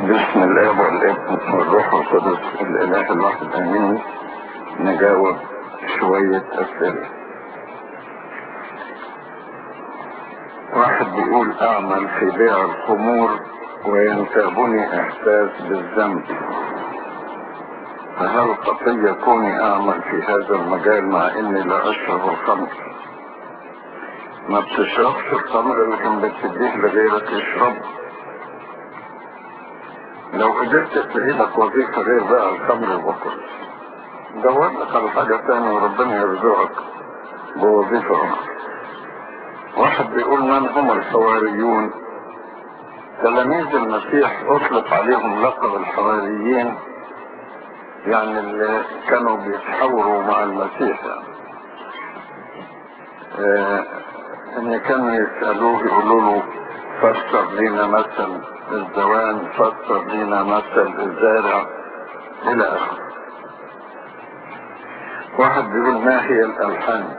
بسم الله والابن والروح القدس الاله الواحد امين نجاوب شوية اسئلة واحد بيقول اعمل في بيع الخمور وينتابني احساس بالذنب فهل خطية كوني اعمل في هذا المجال مع اني لا اشرب الخمر ما بتشربش الخمر لكن بتديه لغيرك يشرب لو قدرت تلاقي لك وظيفة غير بقى الخمر وكل دور لك على حاجة تانية وربنا يرزقك بوظيفة أخرى واحد بيقول من هم الحواريون تلاميذ المسيح أطلق عليهم لقب الحواريين يعني اللي كانوا بيتحاوروا مع المسيح يعني آه ان كانوا يسألوه يقولوا له فسر لنا مثل الزوان فسر لنا مثل الزارع الى اخره واحد بيقول ما هي الالحان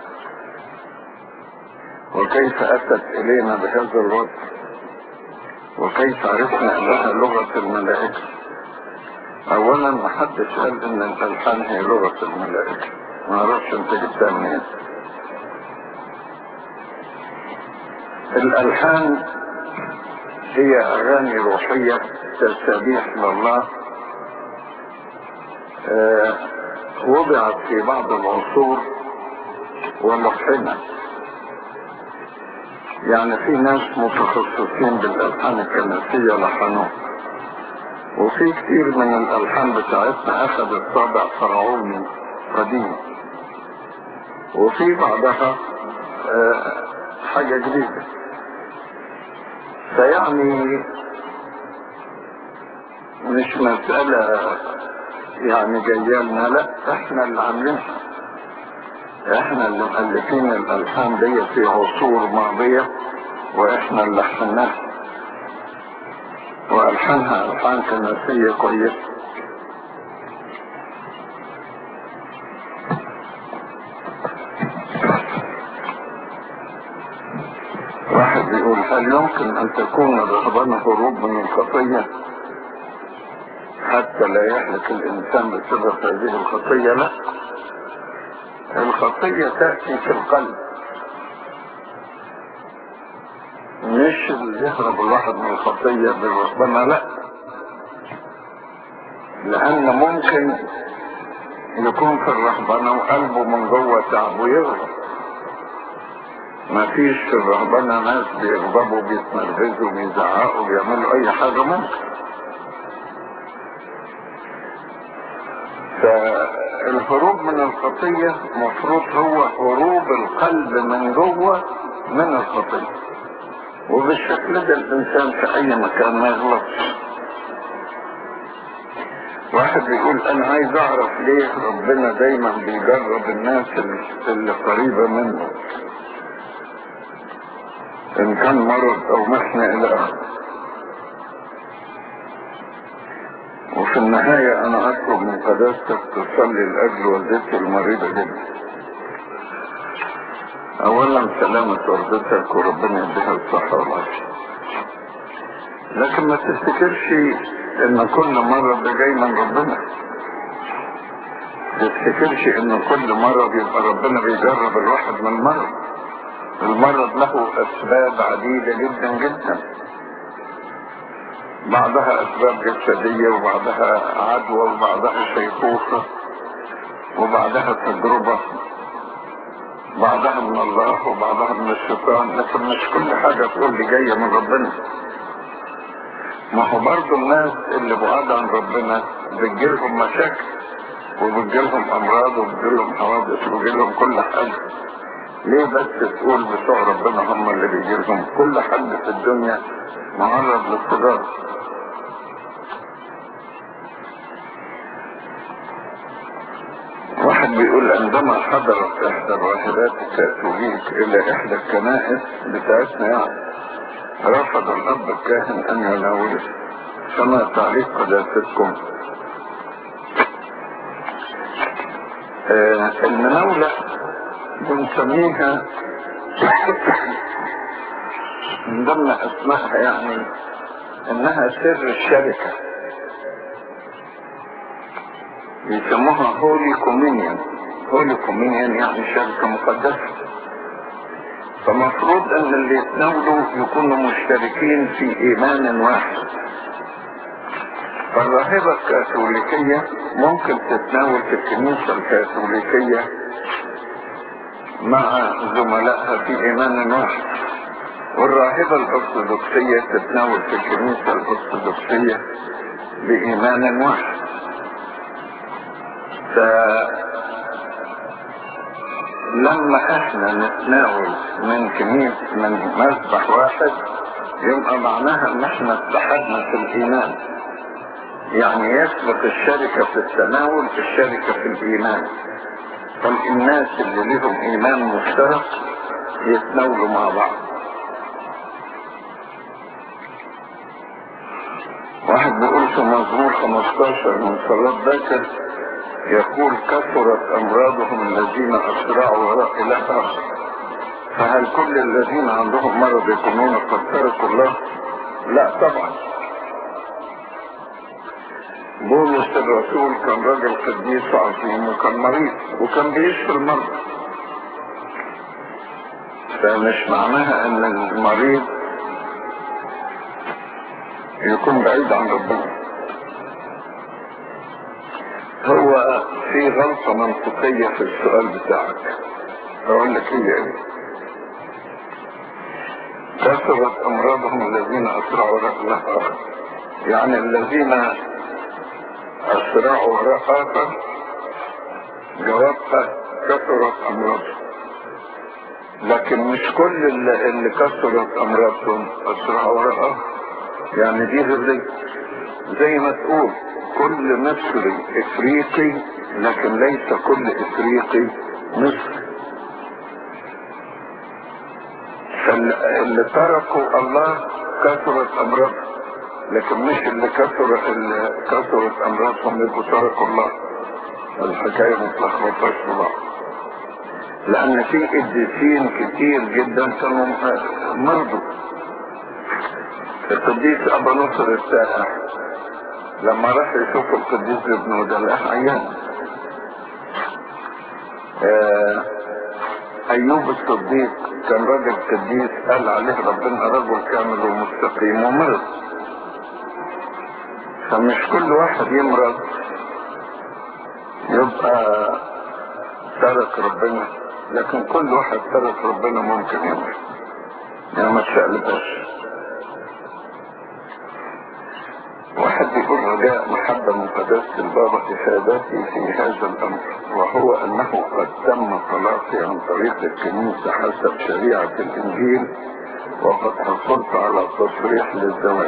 وكيف اتت الينا بهذا الوقت وكيف عرفنا انها لغة الملائكة اولا ما حدش قال ان الالحان هي لغة الملائكة ما اعرفش انت جبتها منين الالحان هي اغاني روحية تسبيح لله آه وضعت في بعض العصور ولحنت يعني في ناس متخصصين بالالحان الكنسية لحنوها وفي كتير من الالحان بتاعتنا اخذت طابع فرعوني قديم وفي بعضها آه حاجة جديدة فيعني مش مسألة يعني جاية لنا لا احنا اللي عاملينها احنا اللي مؤلفين الالحان دي في عصور ماضية واحنا اللي لحناها والحانها الحان كنسية كويسة واحد بيقول هل يمكن ان تكون الرهبنة هروب من الخطية حتى لا يهلك الانسان بسبب هذه الخطية لا الخطية تأتي في القلب مش اللي يهرب الواحد من الخطية بالرهبنة لا لان ممكن يكون في الرهبنة وقلبه من جوه تعب ويغرب ما فيش في الرهبنة ناس بيغضبوا بيتنرفزوا بيزعقوا بيعملوا اي حاجة ممكن فالهروب من الخطية مفروض هو هروب القلب من جوه من الخطية وبالشكل ده الانسان في اي مكان ما يغلطش واحد بيقول انا عايز اعرف ليه ربنا دايما بيجرب الناس اللي قريبة منه ان كان مرض او محنة الى اخره وفي النهاية انا اطلب من قداستك تصلي لاجل والدتي المريضة جدا اولا سلامة والدتك وربنا يديها الصحة والعافية لكن ما تفتكرش ان كل مرض ده جاي من ربنا تفتكرش ان كل مرض يبقى ربنا بيجرب الواحد من المرض المرض له اسباب عديدة جدا جدا بعضها اسباب جسدية وبعضها عدوى وبعضها شيخوخة وبعضها تجربة بعضها من الله وبعضها من الشيطان لكن مش كل حاجة تقول لي جاية من ربنا ما هو برضه الناس اللي بعاد عن ربنا بتجيلهم مشاكل وبتجيلهم امراض وبتجيلهم حوادث وبتجيلهم كل حاجة ليه بس تقول بتوع ربنا هم اللي بيجيلهم كل حد في الدنيا معرض للتجارة واحد بيقول عندما حضرت احدى الراهبات الكاثوليك الى احدى الكنائس بتاعتنا يعني رفض الاب الكاهن ان يناوله فما تعليق قداستكم آه المناولة بنسميها من ضمن اسمائها يعني انها سر الشركة بيسموها هولي كومينيون هولي كومينيون يعني شركة مقدسة فمفروض ان اللي يتناولوا يكونوا مشتركين في ايمان واحد فالراهبة الكاثوليكية ممكن تتناول في الكنيسة الكاثوليكية مع زملائها في ايمان واحد والراهبة الارثوذكسية تتناول في الكنيسة الارثوذكسية بايمان واحد فلما احنا نتناول من كنيسة من مذبح واحد يبقى معناها ان احنا اتحدنا في الايمان يعني يسبق الشركة في التناول الشركة في الايمان فالناس اللي لهم ايمان مشترك يتناولوا مع بعض واحد بيقول في مزمور 15 من صلاة باكر يقول كثرت امراضهم الذين اسرعوا وراء اله اخر فهل كل الذين عندهم مرض يكونون قد تركوا الله لا طبعا بولس الرسول كان راجل قديس عظيم وكان مريض وكان بيشفي المرضى فمش معناها ان المريض يكون بعيد عن ربنا هو في غلطة منطقية في السؤال بتاعك اقول لك هي ايه كثرت امراضهم الذين اسرعوا وراء الله اخر يعني الذين اسرعوا وراء اخر جوابها كثرت امراضهم لكن مش كل اللي, اللي كثرت امراضهم اسرعوا وراء اخر يعني دي غير دي زي ما تقول كل مصري افريقي لكن ليس كل افريقي مصري فاللي تركوا الله كثرت امراضهم لكن مش اللي كثر اللي كثرت امراضهم يبقوا تركوا الله الحكايه متلخبطه في بعض لان في قديسين كتير جدا كانوا مرضوا القديس ابا نصر السائح لما راح يشوف القديس ابن دلاه عيان آه ايوب الصديق كان راجل قديس قال عليه ربنا رجل كامل ومستقيم ومرض فمش كل واحد يمرض يبقى ترك ربنا لكن كل واحد ترك ربنا ممكن يمرض يعني ما تشقلبهاش واحد بيقول رجاء محبة من قداسة البابا إفادتي في هذا الأمر وهو أنه قد تم طلاقي عن طريق الكنيسة حسب شريعة الإنجيل وقد حصلت على تصريح للزواج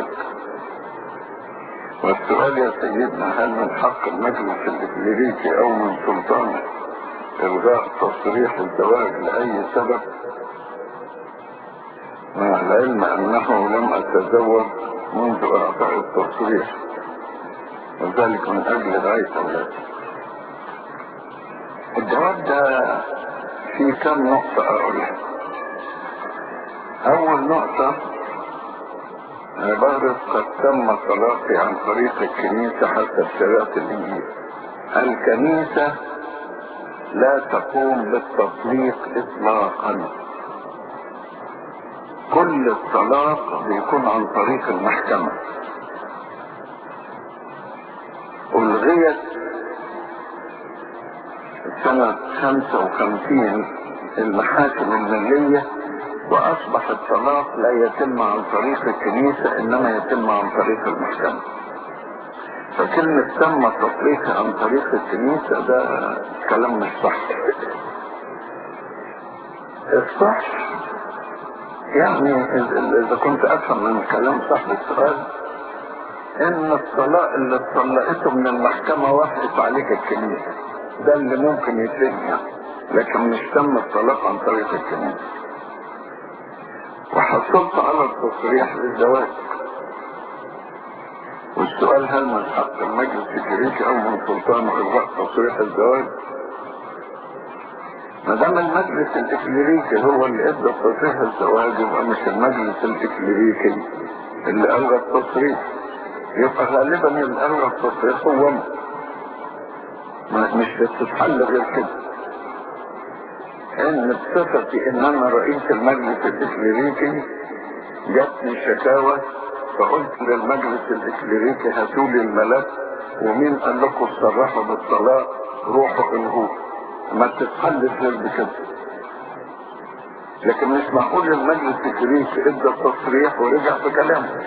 والسؤال يا سيدنا هل من حق المجلس الإكليريكي أو من سلطانه إلغاء تصريح الزواج لأي سبب مع العلم أنه لم أتزوج منذ اعطاء التصريح وذلك من اجل رعاية اولادي الجواب ده في كم نقطة اقولها اول نقطة عبارة قد تم طلاقي عن طريق الكنيسة حسب شريعة الانجيل الكنيسة لا تقوم بالتطليق اطلاقا كل الطلاق بيكون عن طريق المحكمة ألغيت سنة 55 المحاكم المالية وأصبح الطلاق لا يتم عن طريق الكنيسة إنما يتم عن طريق المحكمة فكلمة تم تطليقها عن طريق الكنيسة ده كلام مش صح الصح يعني اذا كنت افهم من كلام صاحب السؤال ان الطلاق اللي اتطلقته من المحكمة وافقت عليك الكنيسة ده اللي ممكن يتم يعني لكن مش تم الطلاق عن طريق الكنيسة وحصلت على التصريح للزواج والسؤال هل من حق المجلس الجريكي او من سلطانه الغاء تصريح الزواج ما دام المجلس الاكليريكي هو اللي ادى تصريح الزواج يبقى مش المجلس الاكليريكي اللي الغى التصريح يبقى غالبا اللي الغى التصريح هو ما- مش بتتحل غير كده ان بصفتي ان انا رئيس المجلس الإكليريكي جاتني شكاوى فقلت للمجلس الإكليريكي هاتوا لي الملف ومين قال لكم تصرحوا بالطلاق روحوا الغوه ما تتحلش غير بكده لكن مش معقول المجلس الإكليريكي ادى تصريح ورجع في كلامه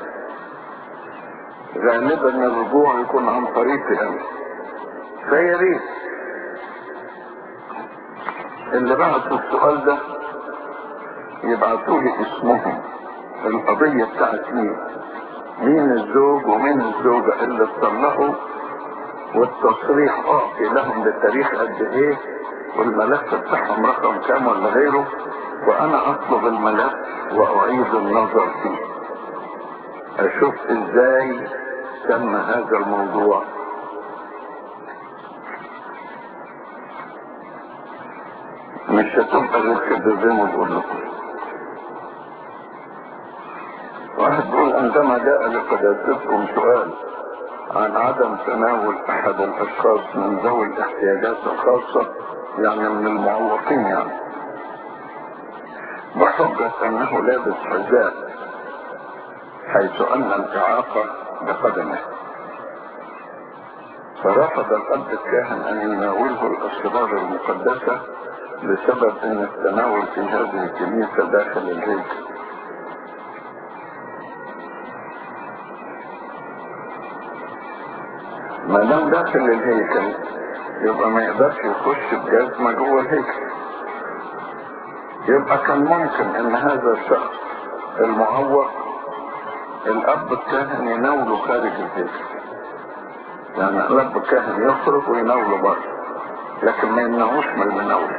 غالبا الرجوع يكون عن طريقي انا فيا ريت اللي بعتوا السؤال ده يبعتوا لي اسمهم القضية بتاعت مين مين الزوج ومين الزوجة اللي اتطلقوا والتصريح اعطي لهم بتاريخ قد ايه والملف بتاعهم رقم كام ولا غيره وانا اطلب الملف واعيد النظر فيه اشوف ازاي تم هذا الموضوع مش هتبقى غير كده زي ما بقول لكم واحد بيقول عندما جاء لقداستكم سؤال عن عدم تناول احد الاشخاص من ذوي الاحتياجات الخاصة يعني من المعوقين يعني بحجة انه لابس حذاء حيث ان الاعاقة بقدمه فرفض الاب الكاهن ان يناوله الاسرار المقدسة بسبب ان التناول في هذه الكنيسة داخل الهيكل ما دام داخل الهيكل يبقى ما يقدرش يخش بجزمة جوه الهيكل يبقى كان ممكن ان هذا الشخص المعوق الاب الكاهن يناوله خارج الهيكل يعني الاب الكاهن يخرج ويناوله بره لكن ما يمنعوش من المناولة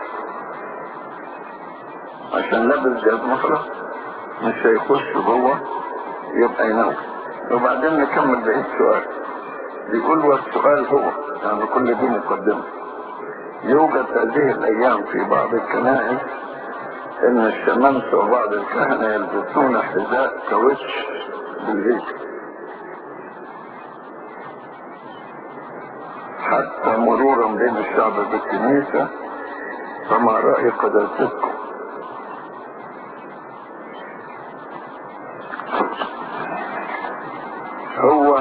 عشان لابس جزمة خلاص مش هيخش جوه يبقى يناول وبعدين نكمل بقية السؤال بيقول والسؤال هو يعني كل دي مقدمة يوجد هذه الأيام في بعض الكنائس إن الشمامسة وبعض الكهنة يلبسون حذاء كاوتش بالهيكل حتى مرورا بين الشعب بالكنيسة فما رأي قداستكم هو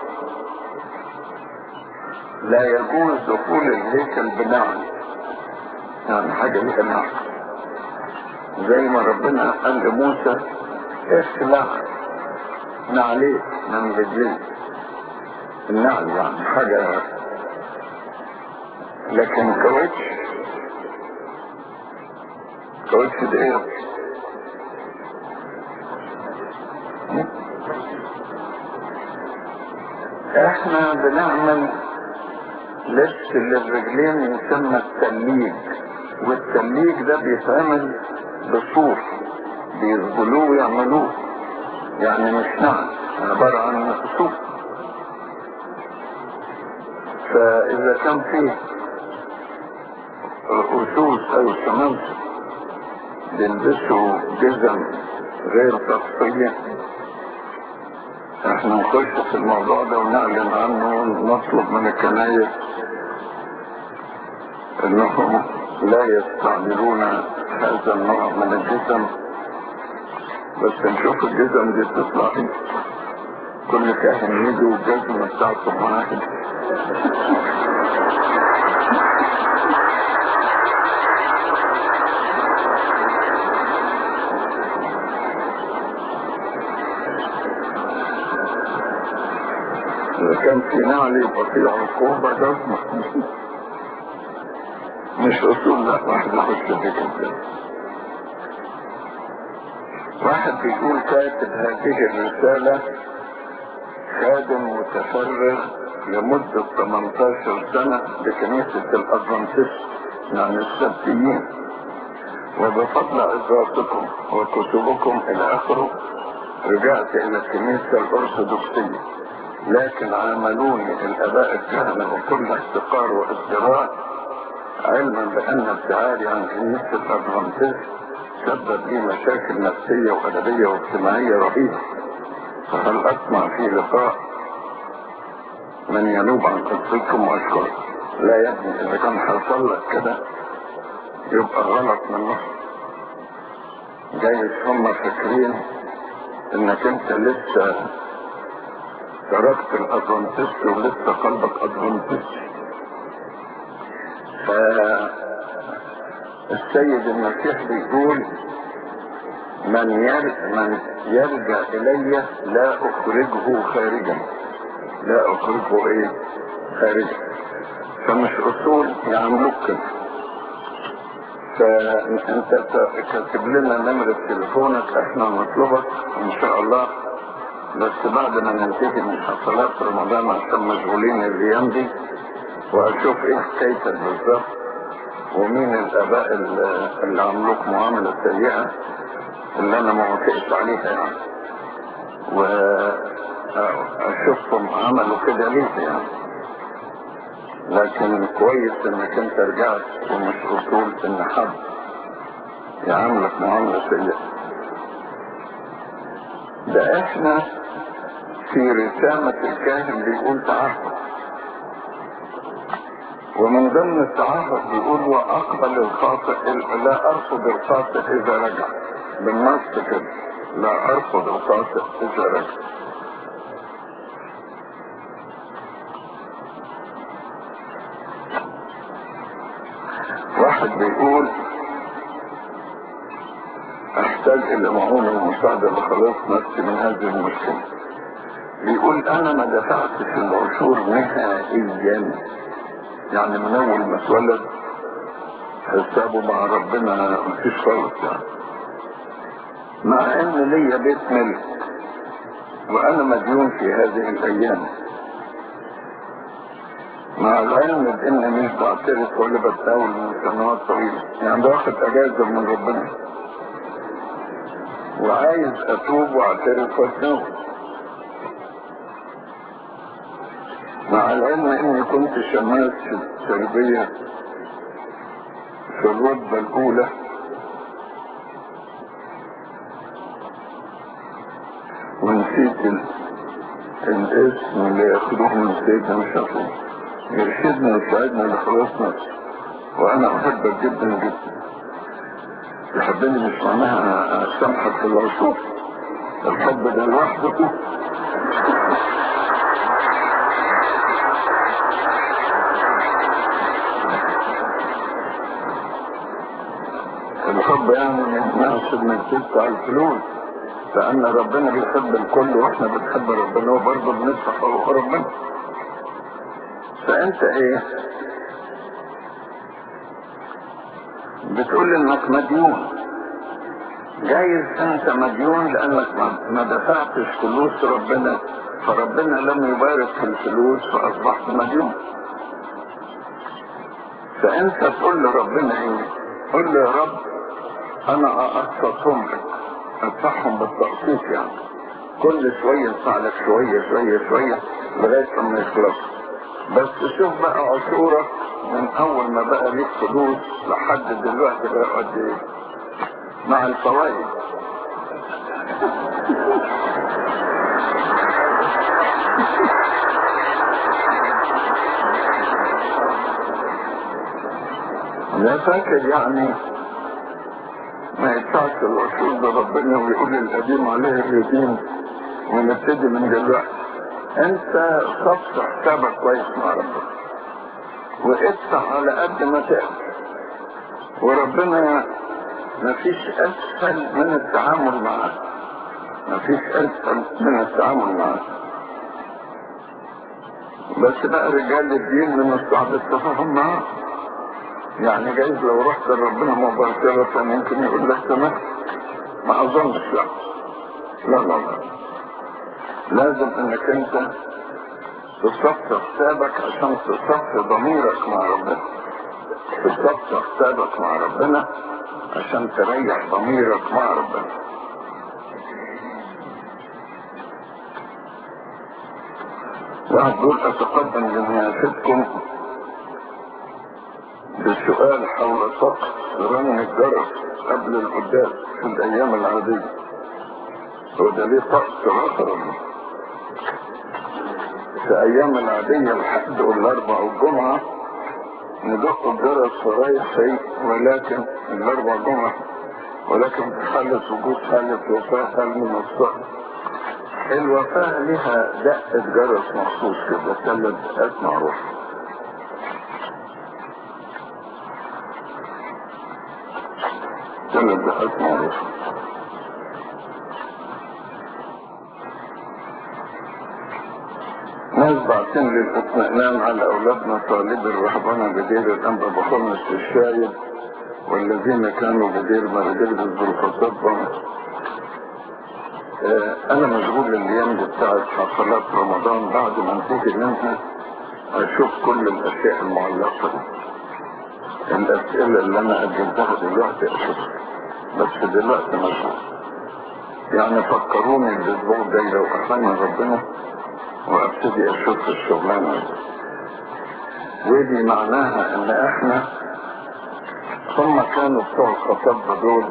لا يجوز دخول الهيكل بنعم يعني حاجة ليها نعم زي ما ربنا قال لموسى اخلع نعليك من رجليك النعل يعني حاجة لكن كاوتش كاوتش ده ايه احنا بنعمل لبس للرجلين يسمى التليج والتليج ده بيتعمل بصوف بيغسلوه ويعملوه يعني مش نعم عبارة عن صوف فإذا كان فيه أسوس أو شمامسة بيلبسوا جزم غير تغطية احنا نخش في الموضوع ده ونعلن عنه ونطلب من الكنايس انهم لا يستعملون هذا النوع من الجزم بس نشوف الجزم دي تطلع ايه كل كاهن يجي والجزمة بتاعته معاه إذا كان في نعل يبقى في عقوبة جزمة مش أصول لا واحد يخش في كده واحد بيقول كاتب هذه الرسالة خادم متفرغ لمدة 18 سنة لكنيسة الأدفانتست يعني السبتيين وبفضل عظاتكم وكتبكم إلى آخره رجعت إلى الكنيسة الأرثوذكسية لكن عاملوني الآباء الكهنة بكل احتقار وازدراء علما بأن ابتعادي عن كنيسة الأدفانتست سبب لي مشاكل نفسية وأدبية واجتماعية رهيبة فهل أسمع في لقاء من ينوب عن قصتكم وأشكركم لا يا ابني اذا كان حصل لك كده يبقى غلط منه جايز هم فاكرين انك انت لسه تركت الادفانتست ولسه قلبك ادفانتست فالسيد المسيح بيقول من يرجع, من يرجع الي لا اخرجه خارجا لا اخرجه ايه خارجا فمش اصول يعملوك كده فانت كاتب لنا نمرة تليفونك احنا نطلبك ان شاء الله بس بعد ما ننتهي من حفلات رمضان عشان مشغولين الايام دي واشوف ايه حكايتك بالظبط ومين الاباء اللي عملوك معاملة سيئة اللي انا ما وافقت عليها يعني واشوفهم عملوا كده ليه يعني لكن كويس انك انت رجعت ومش اصول ان حد يعاملك معاملة سيئة ده احنا في رسامة الكاهن بيقول تعهد ومن ضمن التعهد بيقول واقبل الخاطئ لا ارفض الخاطئ اذا رجع بالنص كده لا ارفض الخاطئ اذا رجع واحد بيقول احتاج الى معونة ومساعدة لخلاص نفسي من هذه المشكلة بيقول انا ما دفعتش العشور نهائيا يعني من اول ما اتولد حسابه مع ربنا مفيش خالص يعني مع ان ليا بيت ملك وانا مديون في هذه الايام مع العلم باني مش بعترف ولا بتناول من سنوات طويلة يعني باخد اجازة من ربنا وعايز اتوب واعترف واتناول مع العلم اني كنت شماس في التربية في الرتبة الاولى ونسيت ال- الاسم اللي ياخدوه من سيدنا مش عارفين يرشدنا ويساعدنا لخلاص نفسي وانا احبك جدا جدا يحبني مش معناها اسامحك في العصور الحب ده لوحده الحب يعني ما يمنعش انك تدفع الفلوس لان ربنا بيحب الكل واحنا بنحب ربنا وبرضه بندفع حقوق ربنا فانت ايه بتقول انك مديون جايز انت مديون لانك ما- ما دفعتش فلوس ربنا فربنا لم يبارك في الفلوس فاصبحت مديون فانت تقول لربنا ايه قل له يا رب انا اقسطهم لك ادفعهم بالتقسيط يعني كل شوية ادفع لك شوية شوية شوية لغاية لما يخلص بس شوف بقى عشورك من اول ما بقى ليك فلوس لحد دلوقتي بقى قد ايه مع الفوائد لا فاكر يعني ما يدفعش العشور ده ربنا ويقول القديم عليه اليتيم ونبتدي من دلوقتي انت صفص حسابك كويس مع ربنا وادفع على قد ما تقدر وربنا مفيش اسهل من التعامل معاه مفيش اسهل من التعامل معاه بس بقى رجال الدين من الصعب التفاهم معاه يعني جايز لو رحت لربنا مباشرة ممكن يقول لك سمحت ما اظنش لا لا لا لا لازم انك انت تصفي حسابك عشان تصفي ضميرك مع ربنا تصفي حسابك مع ربنا عشان تريح ضميرك مع ربنا واحد يقول اتقدم لمناقشتكم بسؤال حول طقس رن الجرس قبل القداس في الايام العادية وده ليه طقس اخر في ايام العادية الحد والاربع والجمعة ندق الجرس في رايح شيء ولكن الاربع جمع ولكن في حالة وجود حالة وفاة هل من الصحر الوفاة لها دقة جرس مخصوص كده ثلاث دقات معروفة ثلاث دقات معروفة ناس بعتين للاطمئنان على اولادنا طالب الرهبنه بدير الانبا بخمس الشايب والذين كانوا بدير مرجل الظلفصبة آه انا مشغول الايام دي بتاعت حفلات رمضان بعد ما انتهي منها اشوف كل الاشياء المعلقه دي الاسئله اللي انا اجلتها دلوقتي اشوفها بس دلوقتي مشغول يعني فكروني الاسبوع الجاي لو احسن ربنا وابتدي اشوف الشغلانه دي ودي معناها ان احنا هم كانوا بتوع الخطاب دول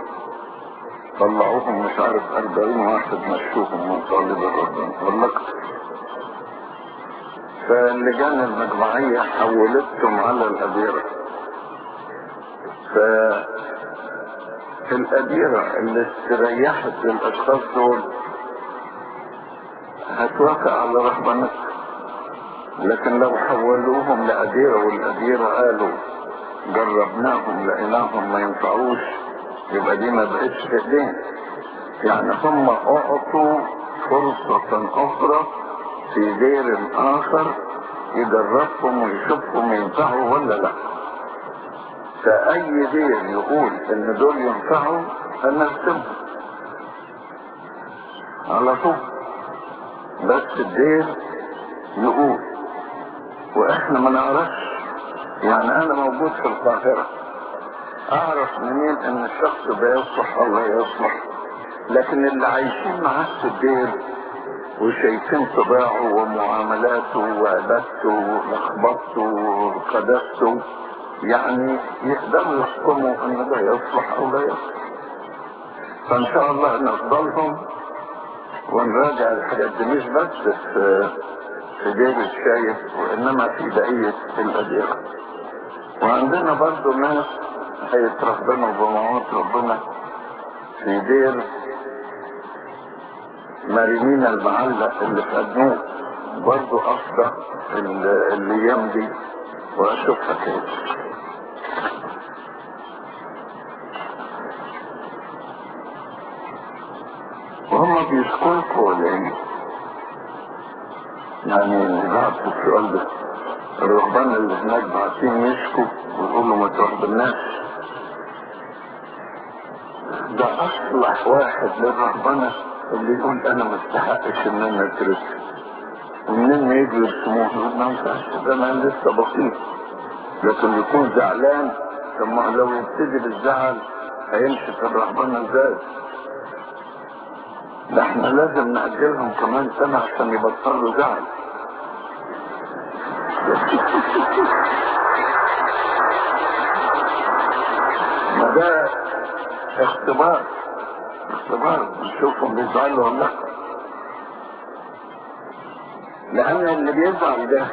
طلعوهم مش عارف 40 واحد مشوهم من طالب الربان ولا اكتر فاللجان المجمعية حولتهم على الأديرة ف الأديرة اللي استريحت للأشخاص دول هتوافق على رهبنتها لكن لو حولوهم لأديرة والأديرة قالوا جربناهم لقيناهم ما ينفعوش يبقى دي ما بقتش في ايدين يعني هم اعطوا فرصة اخرى في دير اخر يجربهم ويشوفهم ينفعوا ولا لا فاي دير يقول ان دول ينفعوا انا اسيبهم على طول بس الدير يقول واحنا ما نعرفش يعني انا موجود في القاهرة اعرف منين ان الشخص ده يصلح او لا يصلح لكن اللي عايشين معاه في الدير وشايفين طباعه ومعاملاته وعبادته ولخبطته وقدسته يعني يقدروا يحكموا ان ده يصلح او لا يصلح فان شاء الله نفضلهم ونراجع الحاجات دي مش بس في في دير الشايف وانما في بقية الاديرة وعندنا برضو ناس هيترهبنوا بمعونة ربنا في دير مريمين المعلق اللي في ادنوب برضو افضل الايام دي واشوفها كده وهم بيشكركوا ولا ايه؟ يعني بعد السؤال ده الرهبان اللي هناك بعتين يشكوا ويقولوا ما ترهبناش ده اصلح واحد للرهبنة اللي يقول انا ما استحقش ان انا اترك ومنين ما يجوا يرسموه يقول ما ينفعش ده انا لسه بسيط لكن يكون زعلان طب ما لو يبتدي بالزعل هيمشي في الرهبنة ازاي ده احنا لازم نأجلهم كمان سنة عشان يبطلوا زعل ما ده اختبار اختبار نشوفهم بيزعلوا ولا لا لأن اللي بيزعل ده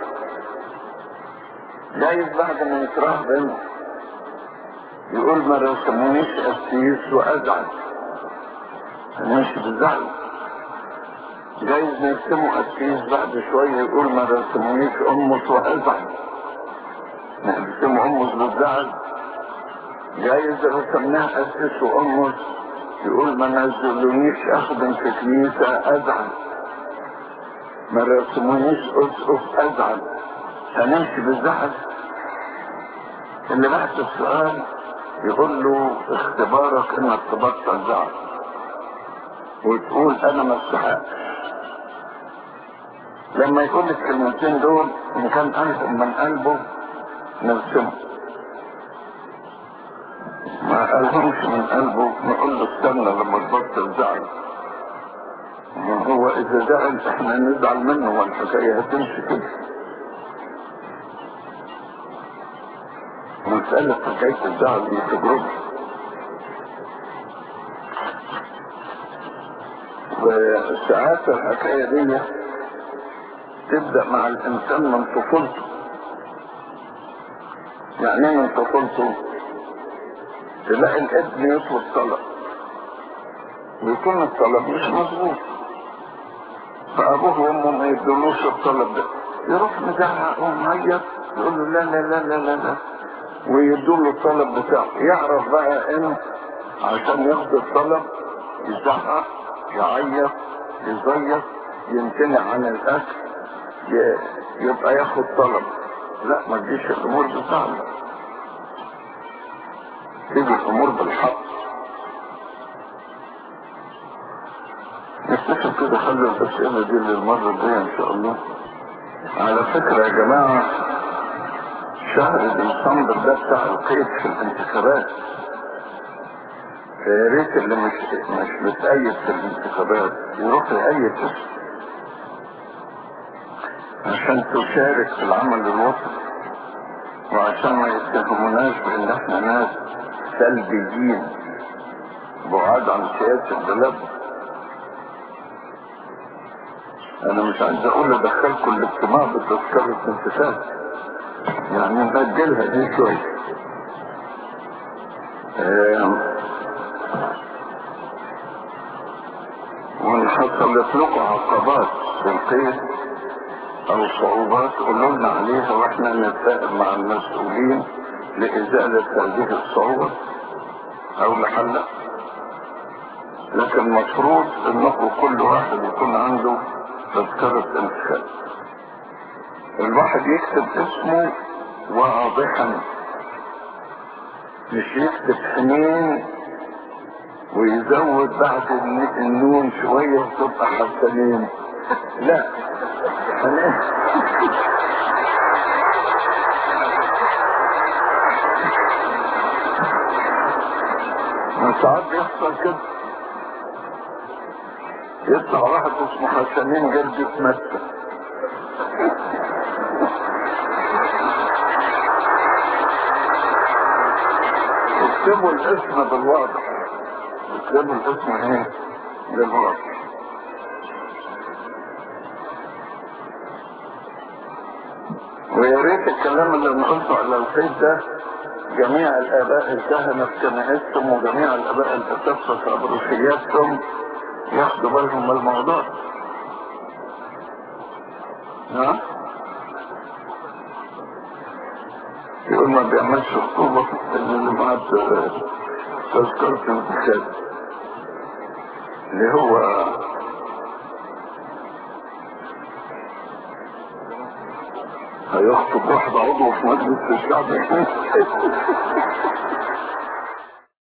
جايز بعد ما يترهبن يقول ما رسمونيش قسيس وأزعل ماشي بالزعل جايز نرسمه قسيس بعد شوية يقول ما رسمونيش أمس وأزعل نرسمه أمس بالزعل جايز رسمناه قسيس وأمس يقول ما نزلونيش أخدم في كنيسة أزعل ما رسمونيش أسقف أزعل هنمشي بالزعل اللي بعد السؤال يقول له اختبارك انك تبطل زعل وتقول انا ما استحقش لما يقول الكلمتين دول ان كان قلبهم من قلبه نرسمه ما قالهمش من قلبه نقول له استنى لما تبطل زعل هو اذا زعل احنا نزعل منه والحكايه هتمشي كده مسألة حكاية الزعل دي تجربة وساعات الحكاية دي تبدأ مع الإنسان من طفولته يعني من طفولته تلاقي الابن يطلب طلب ويكون الطلب مش مظبوط فابوه وامه ما يدلوش الطلب ده يروح مزعق ومعيط يقول له لا لا لا لا لا, لا. ويدوا له الطلب بتاعه يعرف بقى ان عشان ياخد الطلب يزعق يعيط يزيط يمتنع عن الاكل ي- يبقى ياخد طلب لا ما تجيش الامور بتاعنا تيجي الامور بالحق نكتشف كده خلي الاسئله دي للمره الجايه ان شاء الله على فكره يا جماعه شهر ديسمبر ده بتاع القيد في الانتخابات فيا ريت اللي مش مش متأيد في الانتخابات يروح يأيد عشان تشارك في العمل الوطني وعشان ما يتهموناش بان احنا ناس سلبيين بعاد عن سياسة البلد انا مش عايز اقول ادخلكم الاجتماع بتذكرة انتخاب يعني نأجلها دي شوية آم، وان حصلت لكم عقبات في القيد او صعوبات قولوا لنا عليها واحنا نتفاهم مع المسؤولين لازالة هذه الصعوبة او لحلها لكن المفروض انكم كل واحد يكون عنده تذكرة انتخاب الواحد يكتب اسمه واضحا مش يكتب حنين ويزود بعد الن- النون شوية وتبقى حسنين لا حنين ما ساعات يحصل كده يطلع واحد اسمه حسنين جلد مكة اكتبوا الاسم بالواضح اكتبوا الاسم ايه بالواضح ويا ريت الكلام اللي انا قلته على الخيط ده جميع الاباء الكهنه في كنائسهم وجميع الاباء الاساتذه في ابروشياتهم ياخدوا بالهم من الموضوع ها يقول ما بيعملش خطوبة اللي معاه تذكرة انتخاب اللي هو هيخطب واحد عضو في مجلس الشعب